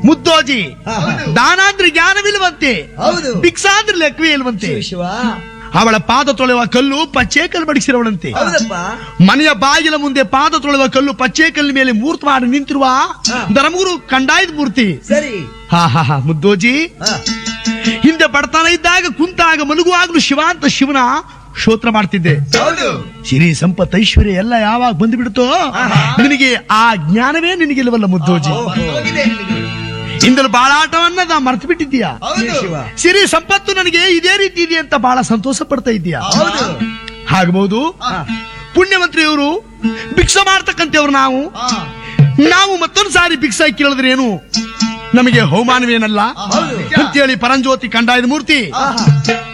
ಮುದ್ದೋಜಿ ದಾನ ಅಂದ್ರೆ ಜ್ಞಾನವಿಲ್ವಂತೆ ಹೌದು ಭಿಕ್ಷಾ ಅಂದ್ರೆ ಲೆಕ್ಕವೇ ಇಲ್ವಂತೆ ಶಿವ ಶಿವ ಅವಳ ಪಾದ ತೊಳೆಯುವ ಕಲ್ಲು ಪಚ್ಚೆ ಕಲ್ಲು ಬಡಿಸಿರವಳಂತೆ ಹೌದಪ್ಪ ಮನೆಯ ಬಾಗಿಲ ಮುಂದೆ ಪಾದ ತೊಳೆಯುವ ಕಲ್ಲು ಪಚ್ಚೆ ಕಲ್ಲು ಮೇಲೆ ಮೂರ್ತ ಮಾಡಿ ನಿಂತಿರುವ ಧರ್ಮಗುರು ಕಂಡಾಯದ ಮೂರ್ತಿ ಸರಿ ಹಾ ಹಾ ಹಾ ಮುದ್ದೋಜಿ ಹಾ. ಹಿಂದೆ ಬಡತನ ಇದ್ದಾಗ ಕುಂತಾಗ ಮಲಗುವಾಗಲೂ ಶಿವ ಅಂತ ಶಿವನ ಸ್ತೋತ್ರ ಮಾಡ್ತಿದ್ದೆ ಹೌದು ಸಿರಿ ಸಂಪತ್ ಐಶ್ವರ್ಯ ಎಲ್ಲ ಯಾವಾಗ ಬಂದು ಬಿಡ್ತೋ ನಿನಗೆ ಆ ಜ್ಞಾನವೇ ನಿನಗಿಲ್ವಲ್ಲ ಮುದ್ದೋಜಿ ಹೋಗಿದೆ ನಿನಗೆ. ಇಂದಲು ಬಾಳಾಟವನ್ನ ನಾ ಮರ್ತು ಬಿಟ್ಟಿದ್ದೀಯಾ ಹೌದು ಶಿವ ಸಿರಿ ಸಂಪತ್ತು ನನಗೆ ಇದೇ ರೀತಿ ಇದೆ ಅಂತ ಬಹಳ ಸಂತೋಷ ಪಡ್ತಾ ಇದ್ದೀಯಾ ಹೌದು ಆಗಬಹುದು ಹಾ. ಪುಣ್ಯವಂತ್ರಿಯವರು ಭಿಕ್ಷೆ ಮಾಡ್ತಕ್ಕಂಥವ್ರು ನಾವು ಹಾ. ನಾವು ಮತ್ತೊಂದು ಸಾರಿ ಭಿಕ್ಷಾ ಕೇಳಿದ್ರೆ ಏನು ನಮಗೆ ಅವಮಾನವೇನಲ್ಲ ಹೌದು ಅಂತೇಳಿ ಪರಂಜ್ಯೋತಿ ಕಂಡಾಯದ ಮೂರ್ತಿ ಆಹಾ.